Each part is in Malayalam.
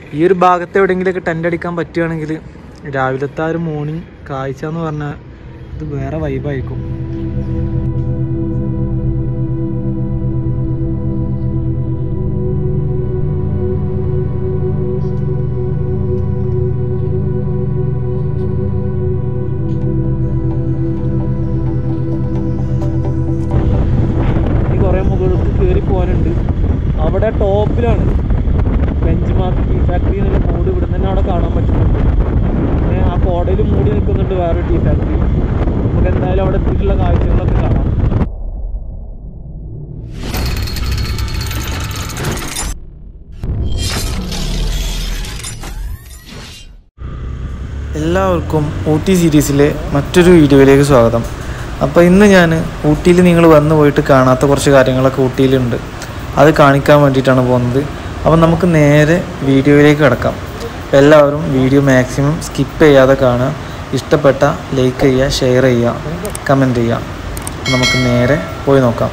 ഈ ഒരു ഭാഗത്ത് എവിടെയെങ്കിലുമൊക്കെ ടെൻ്റ് അടിക്കാൻ പറ്റുകയാണെങ്കിൽ രാവിലത്തെ ആ ഒരു മോർണിംഗ് കാഴ്ച എന്ന് പറഞ്ഞാൽ ഇത് വേറെ വൈബായിരിക്കും ഇനി കുറേ മുകളിലേക്ക് കയറി പോകാനുണ്ട് അവിടെ ടോപ്പിലാണ് ബെഞ്ച് മാർക്ക് ടീ ഫാക്ടറി എന്നുള്ള ബോർഡ് ഇവിടെ തന്നെ അവിടെ കാണാൻ പറ്റുന്നുണ്ട് പിന്നെ ആ കോടയിൽ മൂടി നിൽക്കുന്നുണ്ട് വേറെ ടീ ഫാക്ടറി നമുക്ക് എന്തായാലും അവിടെ എത്തിയിട്ടുള്ള കാഴ്ചകളൊക്കെ കാണാം എല്ലാവർക്കും ഊട്ടി സീരീസിലെ മറ്റൊരു വീഡിയോയിലേക്ക് സ്വാഗതം അപ്പോൾ ഇന്ന് ഞാൻ ഊട്ടിയിൽ നിങ്ങൾ വന്നു പോയിട്ട് കാണാത്ത കുറച്ച് കാര്യങ്ങളൊക്കെ ഊട്ടിയിലുണ്ട് അത് കാണിക്കാൻ വേണ്ടിയിട്ടാണ് പോകുന്നത് അപ്പോൾ നമുക്ക് നേരെ വീഡിയോയിലേക്ക് കിടക്കാം എല്ലാവരും വീഡിയോ മാക്സിമം സ്കിപ്പ് ചെയ്യാതെ കാണുക ഇഷ്ടപ്പെട്ട ലൈക്ക് ചെയ്യുക ഷെയർ ചെയ്യുക കമൻറ്റ് ചെയ്യുക അപ്പോൾ നമുക്ക് നേരെ പോയി നോക്കാം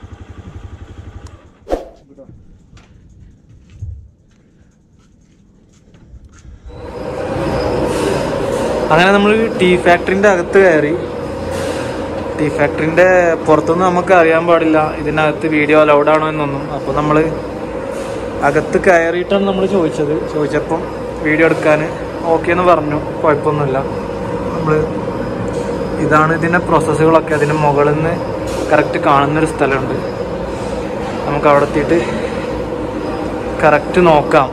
അങ്ങനെ നമ്മൾ ടീ ഫാക്ടറിൻ്റെ അകത്ത് കയറി ടീ ഫാക്ടറിൻ്റെ പുറത്തുനിന്ന് നമുക്ക് അറിയാൻ പാടില്ല ഇതിനകത്ത് വീഡിയോ അലൗഡ് ആണോ എന്നൊന്നും അപ്പോൾ നമ്മൾ അകത്ത് കയറിയിട്ടാണ് നമ്മൾ ചോദിച്ചത് ചോദിച്ചപ്പം വീഡിയോ എടുക്കാൻ ഓക്കെ എന്ന് പറഞ്ഞു കുഴപ്പമൊന്നുമില്ല നമ്മൾ ഇതാണ് ഇതിൻ്റെ പ്രോസസ്സുകളൊക്കെ അതിൻ്റെ മുകളിൽ നിന്ന് കറക്റ്റ് കാണുന്നൊരു സ്ഥലമുണ്ട് നമുക്ക് അവിടെ എത്തിയിട്ട് കറക്റ്റ് നോക്കാം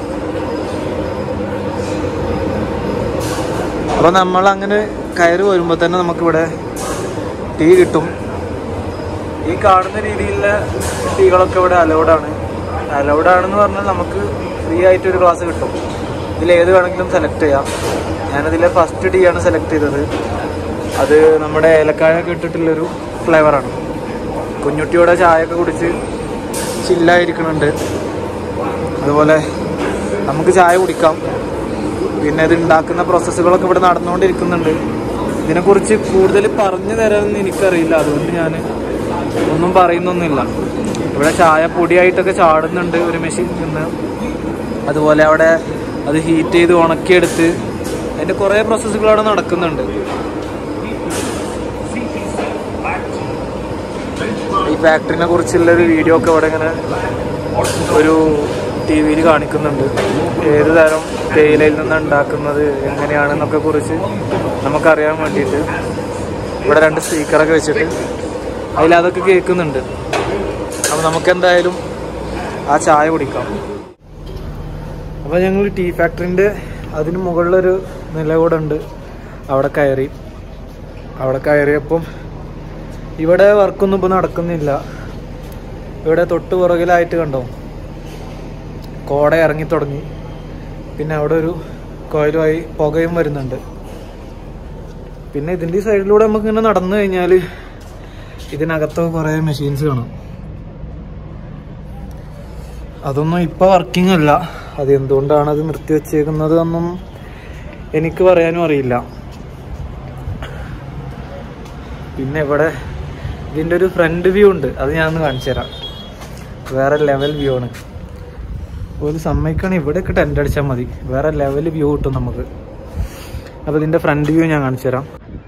അപ്പോൾ നമ്മൾ അങ്ങനെ കയറി വരുമ്പോൾ തന്നെ നമുക്കിവിടെ ടീ കിട്ടും ഈ കാണുന്ന രീതിയിലുള്ള ടീകളൊക്കെ ഇവിടെ അലൗഡാണ് അലൗഡാണെന്ന് പറഞ്ഞാൽ നമുക്ക് ഫ്രീ ആയിട്ട് ഒരു ഗ്ലാസ് കിട്ടും ഇതിൽ ഏത് വേണമെങ്കിലും സെലക്ട് ചെയ്യാം ഞാനതിലെ ഫസ്റ്റ് ടീ ആണ് സെലക്ട് ചെയ്തത് അത് നമ്മുടെ ഏലക്കായൊക്കെ ഇട്ടിട്ടുള്ളൊരു ഫ്ലേവറാണ് കുഞ്ഞുട്ടിയുടെ ചായയൊക്കെ കുടിച്ച് ചില്ലായിരിക്കണുണ്ട് അതുപോലെ നമുക്ക് ചായ കുടിക്കാം പിന്നെ ഇത് ഉണ്ടാക്കുന്ന പ്രോസസ്സുകളൊക്കെ ഇവിടെ നടന്നുകൊണ്ടിരിക്കുന്നുണ്ട് ഇതിനെക്കുറിച്ച് കൂടുതൽ പറഞ്ഞു തരാമെന്ന് എനിക്കറിയില്ല അതുകൊണ്ട് ഞാൻ ഒന്നും പറയുന്നൊന്നുമില്ല ഇവിടെ ചായ പൊടിയായിട്ടൊക്കെ ചാടുന്നുണ്ട് ഒരു മെഷീൻ നിന്ന് അതുപോലെ അവിടെ അത് ഹീറ്റ് ചെയ്ത് ഉണക്കിയെടുത്ത് അതിൻ്റെ കുറേ പ്രോസസ്സുകൾ അവിടെ നടക്കുന്നുണ്ട് ഈ ഫാക്ടറിനെ കുറിച്ചുള്ള ഒരു വീഡിയോ ഒക്കെ ഇവിടെ ഇങ്ങനെ ഒരു ടി വിയിൽ കാണിക്കുന്നുണ്ട് ഏത് തരം തേയിലയിൽ നിന്ന് ഉണ്ടാക്കുന്നത് എങ്ങനെയാണെന്നൊക്കെ കുറിച്ച് നമുക്കറിയാൻ വേണ്ടിയിട്ട് ഇവിടെ രണ്ട് സ്പീക്കറൊക്കെ വെച്ചിട്ട് അതിലതൊക്കെ കേൾക്കുന്നുണ്ട് അപ്പോൾ നമുക്കെന്തായാലും ആ ചായ കുടിക്കാം അപ്പോൾ ഞങ്ങൾ ടീ ഫാക്ടറിൻ്റെ അതിന് മുകളിലൊരു നില കൂടെ ഉണ്ട് അവിടെ കയറി അവിടെ കയറിയപ്പം ഇവിടെ വർക്കൊന്നും ഇപ്പോൾ നടക്കുന്നില്ല ഇവിടെ തൊട്ട് പുറകിലായിട്ട് കണ്ടോ കോട ഇറങ്ങി തുടങ്ങി പിന്നെ അവിടെ ഒരു കോയിലുമായി പുകയും വരുന്നുണ്ട് പിന്നെ ഇതിൻ്റെ ഈ സൈഡിലൂടെ നമുക്ക് ഇങ്ങനെ നടന്നു കഴിഞ്ഞാൽ ഇതിനകത്ത് കുറേ മെഷീൻസ് കാണാം അതൊന്നും ഇപ്പോൾ വർക്കിംഗ് അല്ല അത് എന്തുകൊണ്ടാണ് അത് നിർത്തി വെച്ചേക്കുന്നത് എന്നും എനിക്ക് പറയാനും അറിയില്ല പിന്നെ ഇവിടെ ഇതിൻ്റെ ഒരു ഫ്രണ്ട് വ്യൂ ഉണ്ട് അത് ഞാനൊന്ന് കാണിച്ചു തരാം വേറെ ലെവൽ വ്യൂ ആണ് ഒരു സമ്മതിക്കണേ ഇവിടെയൊക്കെ ടെൻ്റ് അടിച്ചാൽ മതി വേറെ ലെവൽ വ്യൂ കിട്ടും നമുക്ക് അപ്പോൾ ഇതിൻ്റെ ഫ്രണ്ട് വ്യൂ ഞാൻ കാണിച്ചു തരാം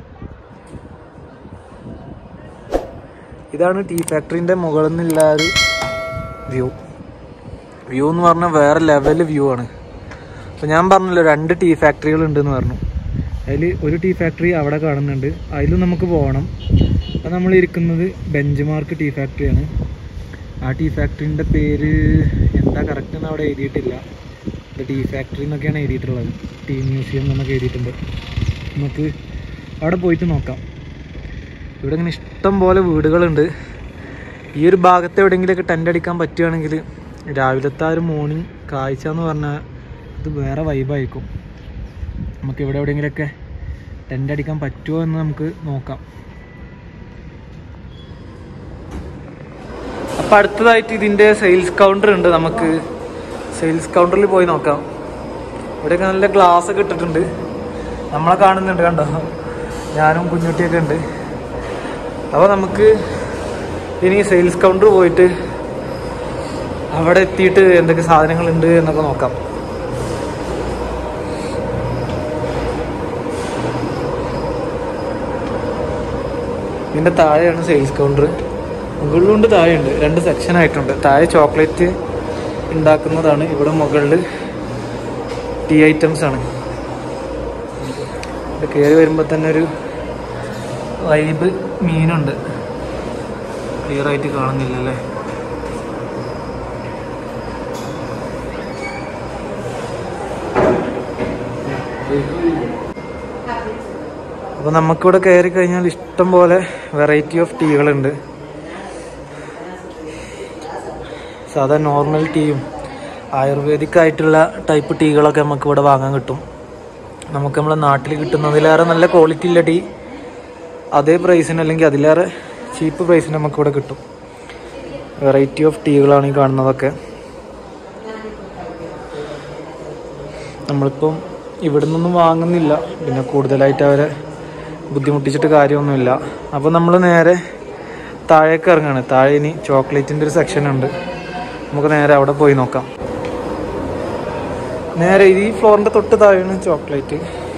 ഇതാണ് ടീ ഫാക്ടറിൻ്റെ മുകളിൽ നിന്നുള്ള ഒരു വ്യൂ വ്യൂ എന്ന് പറഞ്ഞാൽ വേറെ ലെവൽ വ്യൂ ആണ് അപ്പോൾ ഞാൻ പറഞ്ഞല്ലോ രണ്ട് ടീ ഫാക്ടറികൾ ഉണ്ടെന്ന് പറഞ്ഞു അതിൽ ഒരു ടീ ഫാക്ടറി അവിടെ കാണുന്നുണ്ട് അതിലും നമുക്ക് പോകണം അപ്പോൾ നമ്മൾ ഇരിക്കുന്നത് ബെഞ്ച് മാർക്ക് ടീ ഫാക്ടറിയാണ് ആ ടീ ഫാക്ടറിൻ്റെ പേര് എന്താ കറക്റ്റ് എന്ന് അവിടെ എഴുതിയിട്ടില്ല ടീ ഫാക്ടറി എന്നൊക്കെയാണ് എഴുതിയിട്ടുള്ളത് ടീ മ്യൂസിയം എന്നൊക്കെ എഴുതിയിട്ടുണ്ട് നമുക്ക് അവിടെ പോയിട്ട് നോക്കാം ഇവിടെ ഇങ്ങനെ ഇഷ്ടം പോലെ വീടുകളുണ്ട് ഈ ഒരു ഭാഗത്ത് എവിടെയെങ്കിലുമൊക്കെ ടെൻ്റ് അടിക്കാൻ പറ്റുകയാണെങ്കിൽ രാവിലത്തെ ആ ഒരു മോർണിംഗ് കാഴ്ച എന്ന് പറഞ്ഞാൽ ഇത് വേറെ വൈബായിരിക്കും നമുക്ക് ഇവിടെ എവിടെയെങ്കിലുമൊക്കെ ടെൻ്റ് അടിക്കാൻ പറ്റുമോ എന്ന് നമുക്ക് നോക്കാം അപ്പം അടുത്തതായിട്ട് ഇതിൻ്റെ സെയിൽസ് കൗണ്ടർ ഉണ്ട് നമുക്ക് സെയിൽസ് കൗണ്ടറിൽ പോയി നോക്കാം ഇവിടെയൊക്കെ നല്ല ഗ്ലാസ് ഒക്കെ ഇട്ടിട്ടുണ്ട് നമ്മളെ കാണുന്നുണ്ട് കണ്ടോ ഞാനും കുഞ്ഞുട്ടിയൊക്കെ ഉണ്ട് അപ്പോൾ നമുക്ക് ഇനി സെയിൽസ് കൗണ്ടർ പോയിട്ട് അവിടെ എത്തിയിട്ട് എന്തൊക്കെ സാധനങ്ങളുണ്ട് എന്നൊക്കെ നോക്കാം ഇതിൻ്റെ താഴെയാണ് സെയിൽസ് കൗണ്ടർ മുകളിലുണ്ട് താഴെയുണ്ട് രണ്ട് സെക്ഷൻ ആയിട്ടുണ്ട് താഴെ ചോക്ലേറ്റ് ഉണ്ടാക്കുന്നതാണ് ഇവിടെ മുകളിൽ ടീ ഐറ്റംസ് ആണ് ഇവിടെ കയറി വരുമ്പോൾ തന്നെ ഒരു വൈബ് മീനുണ്ട് ക്ലിയർ ആയിട്ട് കാണുന്നില്ല അല്ലേ അപ്പോൾ നമുക്കിവിടെ കയറി കഴിഞ്ഞാൽ ഇഷ്ടം പോലെ വെറൈറ്റി ഓഫ് ടീകളുണ്ട് സാധാ നോർമൽ ടീയും ആയുർവേദിക് ആയിട്ടുള്ള ടൈപ്പ് ടീകളൊക്കെ നമുക്ക് ഇവിടെ വാങ്ങാൻ കിട്ടും നമുക്ക് നമ്മുടെ നാട്ടിൽ കിട്ടുന്നതിലേറെ നല്ല ക്വാളിറ്റി ഉള്ള ടീ അതേ പ്രൈസിന് അല്ലെങ്കിൽ അതിലേറെ ചീപ്പ് പ്രൈസിന് നമുക്ക് ഇവിടെ കിട്ടും വെറൈറ്റി ഓഫ് ടീകളാണ് ഈ കാണുന്നതൊക്കെ നമ്മളിപ്പം ഇവിടെ നിന്നൊന്നും വാങ്ങുന്നില്ല പിന്നെ കൂടുതലായിട്ട് അവരെ ബുദ്ധിമുട്ടിച്ചിട്ട് കാര്യമൊന്നുമില്ല അപ്പോൾ നമ്മൾ നേരെ താഴേക്ക് ഇറങ്ങാണ് താഴെ ഇനി ചോക്ലേറ്റിൻ്റെ ഒരു സെക്ഷൻ ഉണ്ട് നമുക്ക് നേരെ അവിടെ പോയി നോക്കാം നേരെ ഈ ഫ്ലോറിൻ്റെ തൊട്ട് താഴെയാണ് ചോക്ലേറ്റ്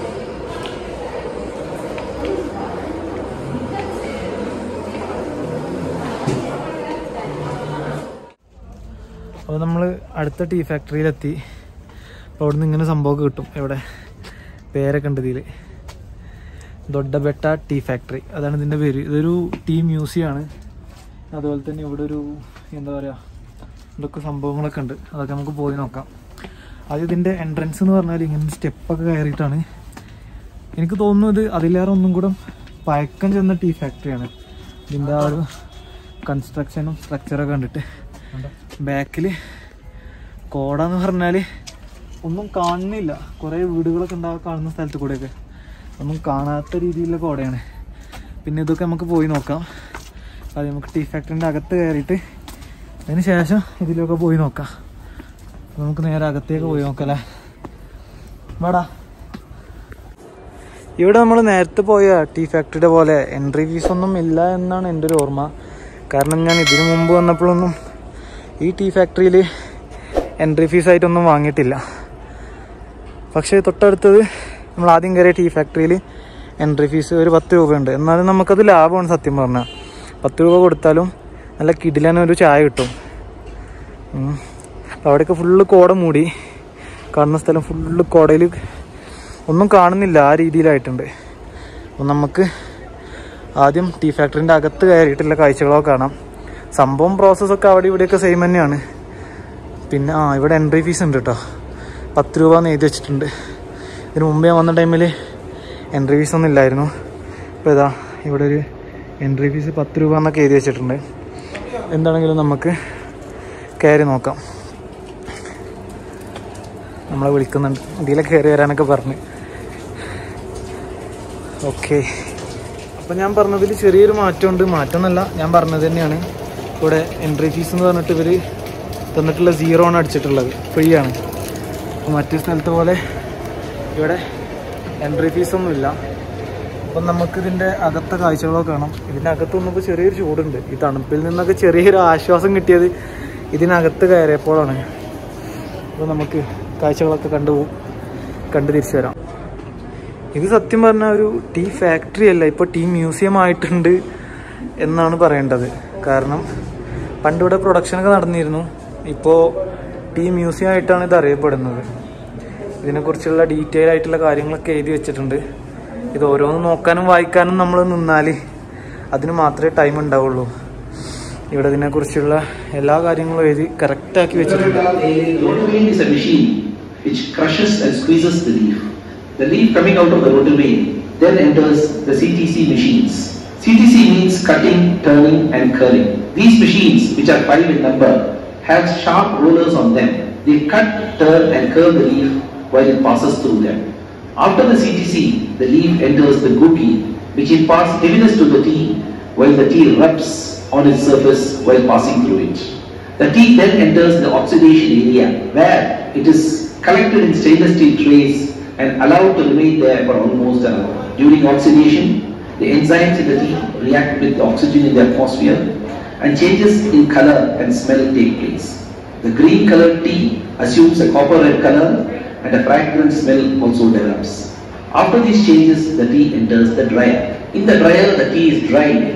അപ്പോൾ നമ്മൾ അടുത്ത ടീ ഫാക്ടറിയിലെത്തി അപ്പോൾ അവിടെ നിന്ന് ഇങ്ങനെ സംഭവമൊക്കെ കിട്ടും എവിടെ പേരൊക്കെ ഉണ്ട് ഇതിൽ ദൊഡ്ഡബെട്ട ടീ ഫാക്ടറി അതാണ് ഇതിൻ്റെ പേര് ഇതൊരു ടീ മ്യൂസിയമാണ് അതുപോലെ തന്നെ ഇവിടെ ഒരു എന്താ പറയുക ഇതൊക്കെ സംഭവങ്ങളൊക്കെ ഉണ്ട് അതൊക്കെ നമുക്ക് പോയി നോക്കാം ആദ്യം ഇതിൻ്റെ എൻട്രൻസ് എന്ന് പറഞ്ഞാൽ ഇങ്ങനെ സ്റ്റെപ്പൊക്കെ കയറിയിട്ടാണ് എനിക്ക് തോന്നുന്നു ഇത് അതിലേറെ ഒന്നും കൂടെ പഴക്കം ചെന്ന ടീ ഫാക്ടറിയാണ് ഇതിൻ്റെ ആ ഒരു കൺസ്ട്രക്ഷനും സ്ട്രക്ചറൊക്കെ കണ്ടിട്ട് ബാക്കിൽ കോട എന്ന് പറഞ്ഞാൽ ഒന്നും കാണുന്നില്ല കുറേ വീടുകളൊക്കെ ഉണ്ടാകുക കാണുന്ന സ്ഥലത്ത് കൂടെയൊക്കെ ഒന്നും കാണാത്ത രീതിയിലുള്ള കോടയാണ് പിന്നെ ഇതൊക്കെ നമുക്ക് പോയി നോക്കാം അത് നമുക്ക് ടീ ഫാക്ടറിൻ്റെ അകത്ത് കയറിയിട്ട് അതിന് ശേഷം ഇതിലൊക്കെ പോയി നോക്കാം അപ്പൊ നമുക്ക് നേരെ അകത്തേക്ക് പോയി നോക്കാം അല്ലേ വാടാ ഇവിടെ നമ്മൾ നേരത്തെ പോയ ടീ ഫാക്ടറിയുടെ പോലെ എൻട്രി ഫീസ് ഒന്നും ഇല്ല എന്നാണ് എൻ്റെ ഒരു ഓർമ്മ കാരണം ഞാൻ ഇതിനു മുമ്പ് വന്നപ്പോഴൊന്നും ഈ ടീ ഫാക്ടറിയിൽ എൻട്രി ഫീസ് ആയിട്ടൊന്നും വാങ്ങിയിട്ടില്ല പക്ഷേ തൊട്ടടുത്തത് നമ്മൾ ആദ്യം കയറിയ ടീ ഫാക്ടറിയിൽ എൻട്രി ഫീസ് ഒരു പത്ത് രൂപയുണ്ട് എന്നാലും നമുക്കത് ലാഭമാണ് സത്യം പറഞ്ഞാൽ പത്ത് രൂപ കൊടുത്താലും നല്ല കിടിലന ഒരു ചായ കിട്ടും ഉം. അവിടെയൊക്കെ ഫുള്ള് കോട മൂടി കാണുന്ന സ്ഥലം ഫുള്ള് കോടയിൽ ഒന്നും കാണുന്നില്ല ആ രീതിയിലായിട്ടുണ്ട് അപ്പം നമുക്ക് ആദ്യം ടീ ഫാക്ടറിൻ്റെ അകത്ത് കയറിയിട്ടുള്ള കാഴ്ചകളൊക്കെ കാണാം സംഭവം പ്രോസസ്സൊക്കെ അവിടെ ഇവിടെയൊക്കെ സെയിം തന്നെയാണ് പിന്നെ ആ ഇവിടെ എൻട്രി ഫീസ് ഉണ്ട് കേട്ടോ പത്ത് രൂപ എന്ന് എഴുതി വെച്ചിട്ടുണ്ട് ഇതിന് മുമ്പേ ഞാൻ വന്ന ടൈമിൽ എൻട്രി ഫീസ് ഒന്നും ഇല്ലായിരുന്നു ഇപ്പോൾ ഇതാ ഇവിടെ ഒരു എൻട്രി ഫീസ് പത്ത് രൂപ എന്നൊക്കെ എഴുതി വെച്ചിട്ടുണ്ട് എന്താണെങ്കിലും നമുക്ക് കയറി നോക്കാം നമ്മളെ വിളിക്കുന്നുണ്ട് ഇതിലൊക്കെ കയറി വരാനൊക്കെ പറഞ്ഞ് ഓക്കെ അപ്പം ഞാൻ പറഞ്ഞതിൽ ചെറിയൊരു മാറ്റമുണ്ട് മാറ്റമൊന്നുമല്ല ഞാൻ പറഞ്ഞത് തന്നെയാണ് ഇവിടെ എൻട്രി ഫീസ് എന്ന് പറഞ്ഞിട്ട് ഇവർ തന്നിട്ടുള്ള സീറോ ആണ് അടിച്ചിട്ടുള്ളത് ഫ്രീ ആണ് അപ്പോൾ മറ്റു സ്ഥലത്തെ പോലെ ഇവിടെ എൻട്രി ഫീസൊന്നുമില്ല അപ്പം നമുക്ക് ഇതിൻ്റെ അകത്തെ കാഴ്ചകളൊക്കെ കാണാം ഇതിൻ്റെ അകത്ത് വന്നപ്പോൾ ചെറിയൊരു ചൂടുണ്ട് ഈ തണുപ്പിൽ നിന്നൊക്കെ ചെറിയൊരു ആശ്വാസം കിട്ടിയത് ഇതിനകത്ത് കയറിയപ്പോഴാണ് അപ്പോൾ നമുക്ക് കാഴ്ചകളൊക്കെ കണ്ടു പോകും കണ്ടു തിരിച്ചു വരാം ഇത് സത്യം പറഞ്ഞാൽ ഒരു ടീ ഫാക്ടറി അല്ല ഇപ്പോൾ ടീ മ്യൂസിയം ആയിട്ടുണ്ട് എന്നാണ് പറയേണ്ടത് കാരണം പണ്ട് ഇവിടെ പ്രൊഡക്ഷനൊക്കെ നടന്നിരുന്നു ഇപ്പോൾ ടീ മ്യൂസിയം ആയിട്ടാണ് ഇത് അറിയപ്പെടുന്നത് ഇതിനെക്കുറിച്ചുള്ള ഡീറ്റെയിൽ ആയിട്ടുള്ള കാര്യങ്ങളൊക്കെ എഴുതി വെച്ചിട്ടുണ്ട് ഇത് ഓരോന്ന് നോക്കാനും വായിക്കാനും നമ്മൾ നിന്നാൽ അതിന് മാത്രമേ ടൈം ഉണ്ടാവുള്ളൂ ഇവിടെ ഇതിനെക്കുറിച്ചുള്ള എല്ലാ കാര്യങ്ങളും എഴുതി കറക്റ്റാക്കി വെച്ചിട്ടുണ്ട് A rotor vane is a machine which crushes and squeezes the leaf. The leaf coming out of the rotor vane then enters the CTC machines. CTC means cutting, turning and curling. These machines, which are five in number, have sharp rollers on them. They cut, turn and curl the leaf while it passes through them. After the CTC, the leaf enters the guki, which imparts heaviness to the tea while the tea rubs on its surface while passing through it. The tea then enters the oxidation area where it is collected in stainless steel trays and allowed to remain there for almost an hour. During oxidation, the enzymes in the tea react with the oxygen in the atmosphere and changes in color and smell take place. The green colored tea assumes a copper red color and a fragrant smell also develops. After these changes, the tea enters the dryer. In the dryer, the tea is dried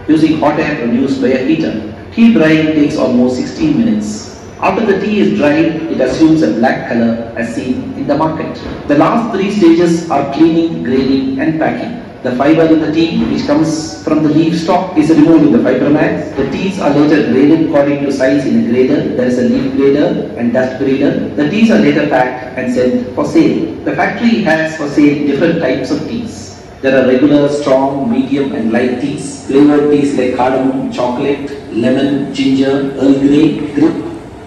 using hot air produced by a heater. Tea drying takes almost 16 minutes. After the tea is dried, it assumes a black color as seen in the market. The last three stages are cleaning, grading, and packing. The fiber in the tea, which comes from the leaf stalk, is removed in the fiber mat. The teas are later graded according to size in a grader. There is a leaf grader and dust grader. The teas are later packed and sent for sale. The factory has for sale different types of teas. There are regular, strong, medium, and light teas. Flavored teas like cardamom, chocolate, lemon, ginger, Earl Grey, grape.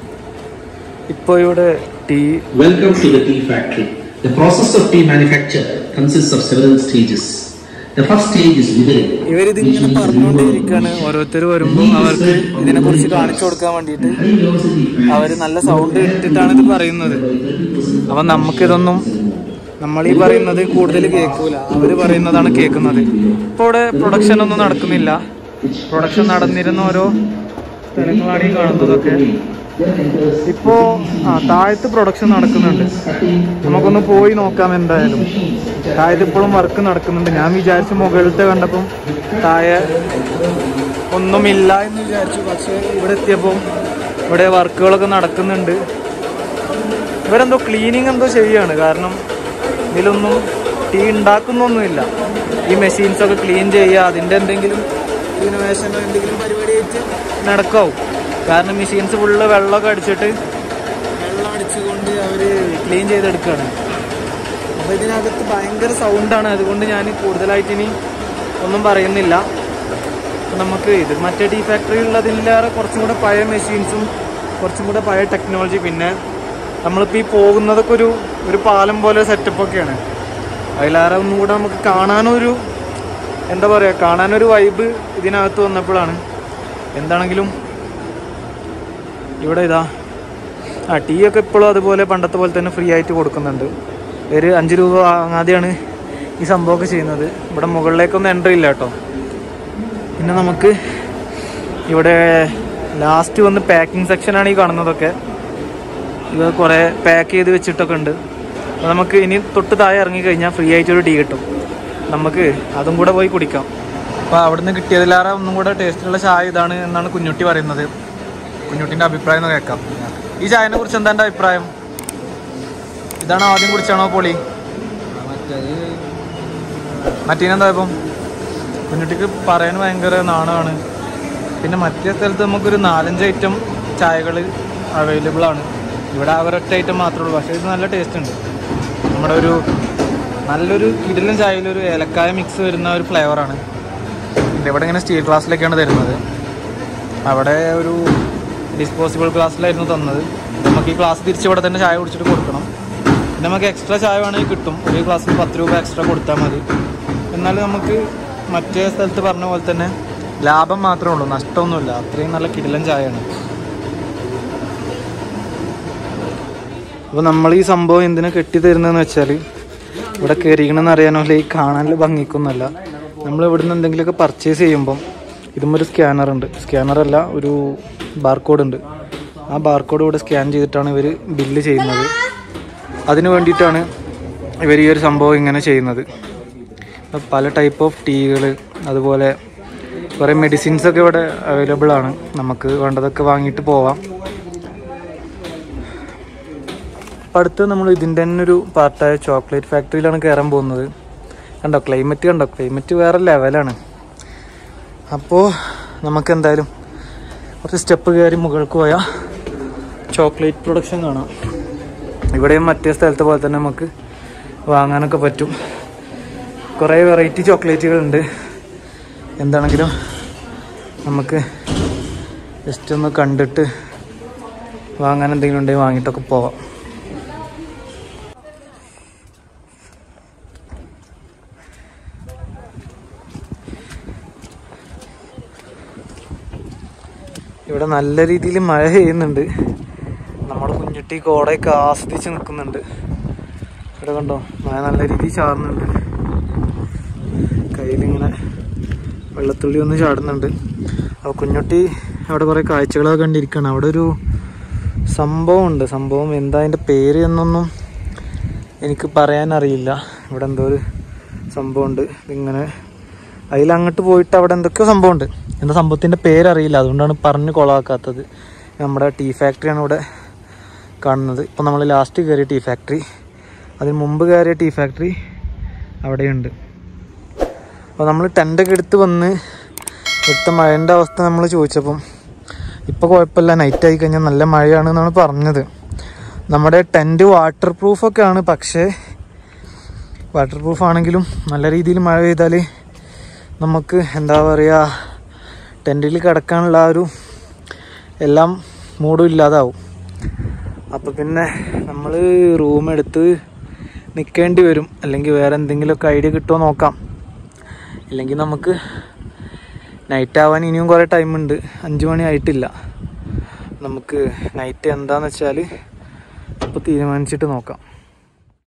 ഇപ്പോൾ ഇവിടെ tea Welcome to the tea factory. The process of tea manufacture consists of several stages. The first stage is withering. ഇവരിതിങ്ങനെ which means പറഞ്ഞുകൊണ്ടിരിക്കുകയാണ് removal. ഓരോരുത്തർ വരുമ്പോൾ അവർക്ക് ഇതിനെ കുറിച്ച് കാണിച്ചു കൊടുക്കാൻ വേണ്ടിയിട്ട് High velocity fans അവർ നല്ല സൗണ്ട് ഇട്ടിട്ടാണ് ഇത് പറയുന്നത് അപ്പം നമുക്കിതൊന്നും നമ്മൾ ഈ പറയുന്നത് കൂടുതൽ കേൾക്കൂല അവർ പറയുന്നതാണ് കേൾക്കുന്നത് ഇപ്പോൾ ഇവിടെ പ്രൊഡക്ഷൻ ഒന്നും നടക്കുന്നില്ല പ്രൊഡക്ഷൻ നടന്നിരുന്ന ഓരോ സ്ഥലങ്ങളാണ് ഈ കാണുന്നതൊക്കെ ഇപ്പോ ആ താഴത്ത് പ്രൊഡക്ഷൻ നടക്കുന്നുണ്ട് നമുക്കൊന്ന് പോയി നോക്കാം എന്തായാലും താഴത്ത് ഇപ്പോഴും വർക്ക് നടക്കുന്നുണ്ട് ഞാൻ വിചാരിച്ചു മുകളിലത്തെ കണ്ടപ്പം താഴെ ഒന്നുമില്ല എന്ന് വിചാരിച്ചു പക്ഷേ ഇവിടെ എത്തിയപ്പോൾ ഇവിടെ വർക്കുകളൊക്കെ നടക്കുന്നുണ്ട് ഇവരെന്തോ ക്ലീനിങ് എന്തോ ചെയ്യാണ് കാരണം ഇതിലൊന്നും ടീ ഉണ്ടാക്കുന്നൊന്നുമില്ല ഈ മെഷീൻസ് ഒക്കെ ക്ലീൻ ചെയ്യുക അതിൻ്റെ എന്തെങ്കിലും ഇന്നോവേഷനോ എന്തെങ്കിലും പരിപാടി ആയിട്ട് നടക്കാവും കാരണം മെഷീൻസ് ഫുള്ള് വെള്ളമൊക്കെ അടിച്ചിട്ട് വെള്ളം അടിച്ചുകൊണ്ട് അവർ ക്ലീൻ ചെയ്തെടുക്കുകയാണ് അപ്പോൾ ഇതിനകത്ത് ഭയങ്കര സൗണ്ടാണ് അതുകൊണ്ട് ഞാൻ കൂടുതലായിട്ട് ഇനി ഒന്നും പറയുന്നില്ല അപ്പോൾ നമുക്ക് ഇത് മറ്റേ ടീ ഫാക്ടറിയിലുള്ളതിലേറെ കുറച്ചും കൂടെ പഴയ മെഷീൻസും കുറച്ചും കൂടെ പഴയ ടെക്നോളജി പിന്നെ നമ്മളിപ്പോൾ ഈ പോകുന്നതൊക്കെ ഒരു ഒരു പാലം പോലെ സെറ്റപ്പൊക്കെയാണ് അതിലേറെ ഒന്നും കൂടെ നമുക്ക് കാണാനൊരു എന്താ പറയുക കാണാനൊരു വൈബ് ഇതിനകത്ത് വന്നപ്പോഴാണ് എന്താണെങ്കിലും ഇവിടെ ഇതാ ആ ടീ ഒക്കെ ഇപ്പോഴും അതുപോലെ പണ്ടത്തെ പോലെ തന്നെ ഫ്രീ ആയിട്ട് കൊടുക്കുന്നുണ്ട് ഒരു അഞ്ച് രൂപ വാങ്ങാതെയാണ് ഈ സംഭവമൊക്കെ ചെയ്യുന്നത് ഇവിടെ മുകളിലേക്കൊന്നും എൻട്രി ഇല്ല കേട്ടോ പിന്നെ നമുക്ക് ഇവിടെ ലാസ്റ്റ് വന്ന് പാക്കിംഗ് സെക്ഷനാണ് ഈ കാണുന്നതൊക്കെ ഇത് കുറേ പാക്ക് ചെയ്ത് വെച്ചിട്ടൊക്കെ ഉണ്ട് അപ്പോൾ നമുക്ക് ഇനി തൊട്ട് താഴെ ഇറങ്ങിക്കഴിഞ്ഞാൽ ഫ്രീ ആയിട്ടൊരു ടീ കിട്ടും നമുക്ക് അതും കൂടെ പോയി കുടിക്കാം അപ്പോൾ അവിടുന്ന് കിട്ടിയതിലേറെ ഒന്നും കൂടെ ടേസ്റ്റുള്ള ചായ ഇതാണ് എന്നാണ് കുഞ്ഞുട്ടി പറയുന്നത് കുഞ്ഞുട്ടിൻ്റെ അഭിപ്രായം എന്ന് കേൾക്കാം ഈ ചായനെ കുറിച്ച് എന്താ എൻ്റെ അഭിപ്രായം ഇതാണോ ആദ്യം കുടിച്ചാണോ പൊളി മറ്റേനെന്താ ഇപ്പം കുഞ്ഞുട്ടിക്ക് പറയാൻ ഭയങ്കര നാണമാണ് പിന്നെ മറ്റേ സ്ഥലത്ത് നമുക്കൊരു നാലഞ്ച് ഐറ്റം ചായകൾ അവൈലബിൾ ആണ് ഇവിടെ ആ ഒരൊറ്റ ഐറ്റം മാത്രമേ ഉള്ളൂ പക്ഷേ ഇത് നല്ല ടേസ്റ്റ് ഉണ്ട് നമ്മുടെ ഒരു നല്ലൊരു കിടിലൻ ചായയിലൊരു ഏലക്കായ മിക്സ് വരുന്ന ഒരു ഫ്ലേവറാണ് ഇവിടെ ഇങ്ങനെ സ്റ്റീൽ ഗ്ലാസ്സിലൊക്കെയാണ് തരുന്നത് അവിടെ ഒരു ഡിസ്പോസിബിൾ ഗ്ലാസ്സിലായിരുന്നു തന്നത് നമുക്ക് ഈ ഗ്ലാസ് തിരിച്ച് ഇവിടെ തന്നെ ചായ കുടിച്ചിട്ട് കൊടുക്കണം പിന്നെ നമുക്ക് എക്സ്ട്രാ ചായ വേണമെങ്കിൽ കിട്ടും ഒരു ഗ്ലാസ്സിന് പത്ത് രൂപ എക്സ്ട്രാ കൊടുത്താൽ മതി എന്നാലും നമുക്ക് മറ്റേ സ്ഥലത്ത് പറഞ്ഞ പോലെ തന്നെ ലാഭം മാത്രമേ ഉള്ളൂ നഷ്ടമൊന്നുമില്ല അത്രയും നല്ല കിടിലൻ ചായയാണ് അപ്പോൾ നമ്മൾ ഈ സംഭവം എന്തിനാ കെട്ടി തരുന്നതെന്ന് വെച്ചാൽ ഇവിടെ കയറിക്കണമെന്ന് അറിയാനോ അല്ലെങ്കിൽ കാണാനുള്ള ഭംഗിക്കൊന്നുമല്ല നമ്മൾ ഇവിടുന്ന് എന്തെങ്കിലുമൊക്കെ പർച്ചേസ് ചെയ്യുമ്പം ഇതും ഒരു സ്കാനർ ഉണ്ട് സ്കാനറല്ല ഒരു ബാർകോഡ് ഉണ്ട് ആ ബാർകോഡ് ഇവിടെ സ്കാൻ ചെയ്തിട്ടാണ് ഇവർ ബില്ല് ചെയ്യുന്നത് അതിന് വേണ്ടിയിട്ടാണ് ഇവർ ഈ ഒരു സംഭവം ഇങ്ങനെ ചെയ്യുന്നത് അപ്പോൾ പല ടൈപ്പ് ഓഫ് ടീകൾ അതുപോലെ കുറേ മെഡിസിൻസ് ഒക്കെ ഇവിടെ അവൈലബിൾ ആണ് നമുക്ക് വേണ്ടതൊക്കെ വാങ്ങിയിട്ട് പോവാം അപ്പം അടുത്ത് നമ്മൾ ഇതിൻ്റെ തന്നെ ഒരു പാർട്ടായ ചോക്ലേറ്റ് ഫാക്ടറിയിലാണ് കയറാൻ പോകുന്നത് കണ്ടോ ക്ലൈമറ്റ് കണ്ടോ ക്ലൈമറ്റ് വേറെ ലെവലാണ് അപ്പോൾ നമുക്ക് എന്തായാലും കുറച്ച് സ്റ്റെപ്പ് കയറി മുകൾക്ക് പോയാൽ ചോക്ലേറ്റ് പ്രൊഡക്ഷൻ കാണാം ഇവിടെയും മറ്റേ സ്ഥലത്തെ പോലെ തന്നെ നമുക്ക് വാങ്ങാനൊക്കെ പറ്റും കുറേ വെറൈറ്റി ചോക്ലേറ്റുകളുണ്ട് എന്താണെങ്കിലും നമുക്ക് ജസ്റ്റ് ഒന്ന് കണ്ടിട്ട് വാങ്ങാൻ എന്തെങ്കിലും ഉണ്ടെങ്കിൽ വാങ്ങിയിട്ടൊക്കെ പോവാം ഇവിടെ നല്ല രീതിയിൽ മഴ പെയ്യുന്നുണ്ട് നമ്മുടെ കുഞ്ഞുട്ടി കോടയൊക്കെ ആസ്വദിച്ച് നിൽക്കുന്നുണ്ട് ഇവിടെ കണ്ടോ മഴ നല്ല രീതിയിൽ ചാടുന്നുണ്ട് കയ്യിലിങ്ങനെ വെള്ളത്തുള്ളി ഒന്ന് ചാടുന്നുണ്ട് അപ്പോൾ കുഞ്ഞുട്ടി അവിടെ കുറേ കാഴ്ചകളൊക്കെ കണ്ടിരിക്കുകയാണ് അവിടെ ഒരു സംഭവം ഉണ്ട് സംഭവം എന്താ അതിൻ്റെ പേര് എന്നൊന്നും എനിക്ക് പറയാനറിയില്ല ഇവിടെ എന്തോ ഒരു സംഭവമുണ്ട് ഇതിങ്ങനെ അതിലങ്ങോട്ട് പോയിട്ട് അവിടെ എന്തൊക്കെയോ സംഭവമുണ്ട് എന്താ സംഭവത്തിൻ്റെ പേരറിയില്ല അതുകൊണ്ടാണ് പറഞ്ഞ് കൊളാക്കാത്തത് നമ്മുടെ ടീ ഫാക്ടറിയാണ് ഇവിടെ കാണുന്നത് ഇപ്പോൾ നമ്മൾ ലാസ്റ്റ് കയറിയ ടീ ഫാക്ടറി അതിന് മുമ്പ് കയറിയ ടീ ഫാക്ടറി അവിടെയുണ്ട് അപ്പോൾ നമ്മൾ ടെൻ്റൊക്കെ എടുത്ത് വന്ന് ഇവിടുത്തെ മഴേൻ്റെ അവസ്ഥ നമ്മൾ ചോദിച്ചപ്പം ഇപ്പോൾ കുഴപ്പമില്ല നൈറ്റ് ആയി കഴിഞ്ഞാൽ നല്ല മഴയാണ് എന്നാണ് പറഞ്ഞത് നമ്മുടെ ടെൻറ്റ് വാട്ടർ പ്രൂഫൊക്കെയാണ് പക്ഷേ വാട്ടർ പ്രൂഫ് ആണെങ്കിലും നല്ല രീതിയിൽ മഴ പെയ്താൽ നമുക്ക് എന്താ പറയുക ടെൻറ്റിൽ കിടക്കാനുള്ള ആ ഒരു എല്ലാം മൂടും ഇല്ലാതാവും അപ്പോൾ പിന്നെ നമ്മൾ റൂം എടുത്ത് നിൽക്കേണ്ടി വരും അല്ലെങ്കിൽ വേറെ എന്തെങ്കിലുമൊക്കെ ഐഡിയ കിട്ടുമോ നോക്കാം ഇല്ലെങ്കിൽ നമുക്ക് നൈറ്റ് ആവാൻ ഇനിയും കുറേ ടൈമുണ്ട് അഞ്ച് മണി ആയിട്ടില്ല നമുക്ക് നൈറ്റ് എന്താന്ന് വെച്ചാൽ ഇപ്പോൾ തീരുമാനിച്ചിട്ട് നോക്കാം